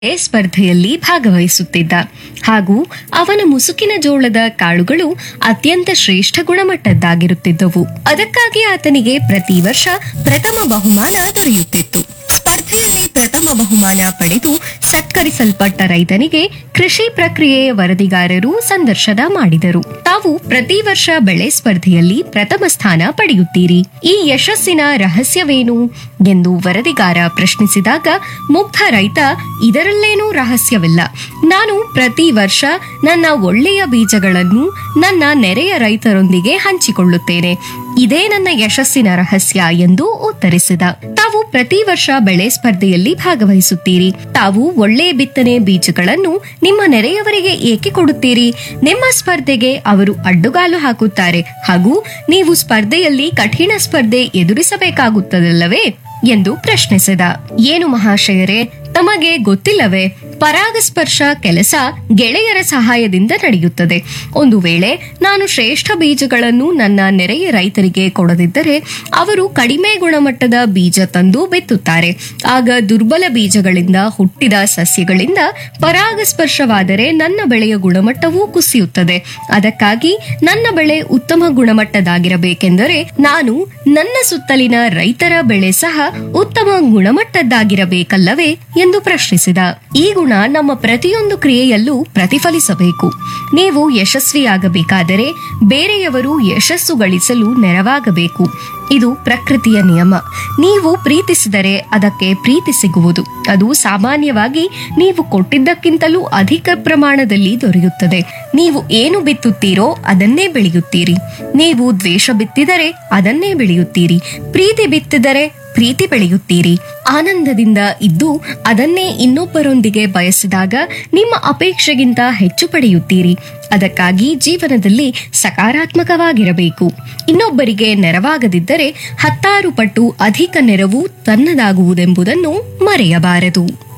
A ಸ್ಪರ್ಧೆಯಲ್ಲಿ ಭಾಗವಹಿಸುತ್ತಿದ್ದ ಹಾಗೂ ಅವನ ಮುಸುಕಿನ ಜೋಳದ ಕಾಳುಗಳು ಅತ್ಯಂತ ಶ್ರೇಷ್ಠ ಗುಣಮಟ್ಟದ್ದಾಗಿರುತ್ತಿದ್ದವು ಅದಕ್ಕಾಗಿ ಆತನಿಗೆ ಪ್ರತಿ ವರ್ಷ ಪ್ರಥಮ ಬಹುಮಾನ ದೊರೆಯುತ್ತಿತ್ತು ಸ್ಪರ್ಧೆಯಲ್ಲಿ ಪ್ರಥಮ ಬಹುಮಾನ ಪಡೆದು ಸತ್ಕರಿಸಲ್ಪಟ್ಟ ರೈತನಿಗೆ ಕೃಷಿ ಪ್ರಕ್ರಿಯೆಯ ವರದಿಗಾರರು ಸಂದರ್ಶನ ಮಾಡಿದರು ತಾವು ಪ್ರತಿ ವರ್ಷ ಬೆಳೆ ಸ್ಪರ್ಧೆಯಲ್ಲಿ ಪ್ರಥಮ ಸ್ಥಾನ ಪಡೆಯುತ್ತೀರಿ ಈ ಯಶಸ್ಸಿನ ರಹಸ್ಯವೇನು ಎಂದು ವರದಿಗಾರ ಪ್ರಶ್ನಿಸಿದಾಗ ಮುಗ್ಧ ರೈತ ಇದರಲ್ಲೇನೂ ರಹಸ್ಯವಿಲ್ಲ ನಾನು ಪ್ರತಿ ವರ್ಷ ನನ್ನ ಒಳ್ಳೆಯ ಬೀಜಗಳನ್ನು ನನ್ನ ನೆರೆಯ ರೈತರೊಂದಿಗೆ ಹಂಚಿಕೊಳ್ಳುತ್ತೇನೆ ಇದೇ ನನ್ನ ಯಶಸ್ಸಿನ ರಹಸ್ಯ ಎಂದು ಉತ್ತರಿಸಿದ ತಾವು ಪ್ರತಿ ವರ್ಷ ಬೆಳೆ ಸ್ಪರ್ಧೆಯಲ್ಲಿ ಭಾಗವಹಿಸುತ್ತೀರಿ ತಾವು ಒಳ್ಳೆಯ ಬಿತ್ತನೆ ಬೀಜಗಳನ್ನು ನಿಮ್ಮ ನೆರೆಯವರಿಗೆ ಏಕೆ ಕೊಡುತ್ತೀರಿ ನಿಮ್ಮ ಸ್ಪರ್ಧೆಗೆ ಅವರು ಅಡ್ಡುಗಾಲು ಹಾಕುತ್ತಾರೆ ಹಾಗೂ ನೀವು ಸ್ಪರ್ಧೆಯಲ್ಲಿ ಕಠಿಣ ಸ್ಪರ್ಧೆ ಎದುರಿಸಬೇಕಾಗುತ್ತದಲ್ಲವೇ ಎಂದು ಪ್ರಶ್ನಿಸಿದ ಏನು ಮಹಾಶಯರೇ ತಮಗೆ ಗೊತ್ತಿಲ್ಲವೇ ಪರಾಗಸ್ಪರ್ಶ ಕೆಲಸ ಗೆಳೆಯರ ಸಹಾಯದಿಂದ ನಡೆಯುತ್ತದೆ ಒಂದು ವೇಳೆ ನಾನು ಶ್ರೇಷ್ಠ ಬೀಜಗಳನ್ನು ನನ್ನ ನೆರೆಯ ರೈತರಿಗೆ ಕೊಡದಿದ್ದರೆ ಅವರು ಕಡಿಮೆ ಗುಣಮಟ್ಟದ ಬೀಜ ತಂದು ಬಿತ್ತುತ್ತಾರೆ ಆಗ ದುರ್ಬಲ ಬೀಜಗಳಿಂದ ಹುಟ್ಟಿದ ಸಸ್ಯಗಳಿಂದ ಪರಾಗಸ್ಪರ್ಶವಾದರೆ ನನ್ನ ಬೆಳೆಯ ಗುಣಮಟ್ಟವೂ ಕುಸಿಯುತ್ತದೆ ಅದಕ್ಕಾಗಿ ನನ್ನ ಬೆಳೆ ಉತ್ತಮ ಗುಣಮಟ್ಟದಾಗಿರಬೇಕೆಂದರೆ ನಾನು ನನ್ನ ಸುತ್ತಲಿನ ರೈತರ ಬೆಳೆ ಸಹ ಉತ್ತಮ ಗುಣಮಟ್ಟದ್ದಾಗಿರಬೇಕಲ್ಲವೇ ಎಂದು ಪ್ರಶ್ನಿಸಿದ ಈ ಗುಣ ನಮ್ಮ ಪ್ರತಿಯೊಂದು ಕ್ರಿಯೆಯಲ್ಲೂ ಪ್ರತಿಫಲಿಸಬೇಕು ನೀವು ಯಶಸ್ವಿಯಾಗಬೇಕಾದರೆ ಬೇರೆಯವರು ಯಶಸ್ಸು ಗಳಿಸಲು ನೆರವಾಗಬೇಕು ಇದು ಪ್ರಕೃತಿಯ ನಿಯಮ ನೀವು ಪ್ರೀತಿಸಿದರೆ ಅದಕ್ಕೆ ಪ್ರೀತಿ ಸಿಗುವುದು ಅದು ಸಾಮಾನ್ಯವಾಗಿ ನೀವು ಕೊಟ್ಟಿದ್ದಕ್ಕಿಂತಲೂ ಅಧಿಕ ಪ್ರಮಾಣದಲ್ಲಿ ದೊರೆಯುತ್ತದೆ ನೀವು ಏನು ಬಿತ್ತುತ್ತೀರೋ ಅದನ್ನೇ ಬೆಳೆಯುತ್ತೀರಿ ನೀವು ದ್ವೇಷ ಬಿತ್ತಿದರೆ ಅದನ್ನೇ ಬೆಳೆಯುತ್ತೀರಿ ಪ್ರೀತಿ ಬಿತ್ತಿದರೆ ಪ್ರೀತಿ ಬೆಳೆಯುತ್ತೀರಿ ಆನಂದದಿಂದ ಇದ್ದು ಅದನ್ನೇ ಇನ್ನೊಬ್ಬರೊಂದಿಗೆ ಬಯಸಿದಾಗ ನಿಮ್ಮ ಅಪೇಕ್ಷೆಗಿಂತ ಹೆಚ್ಚು ಪಡೆಯುತ್ತೀರಿ ಅದಕ್ಕಾಗಿ ಜೀವನದಲ್ಲಿ ಸಕಾರಾತ್ಮಕವಾಗಿರಬೇಕು ಇನ್ನೊಬ್ಬರಿಗೆ ನೆರವಾಗದಿದ್ದರೆ ಹತ್ತಾರು ಪಟ್ಟು ಅಧಿಕ ನೆರವು ತನ್ನದಾಗುವುದೆಂಬುದನ್ನು ಮರೆಯಬಾರದು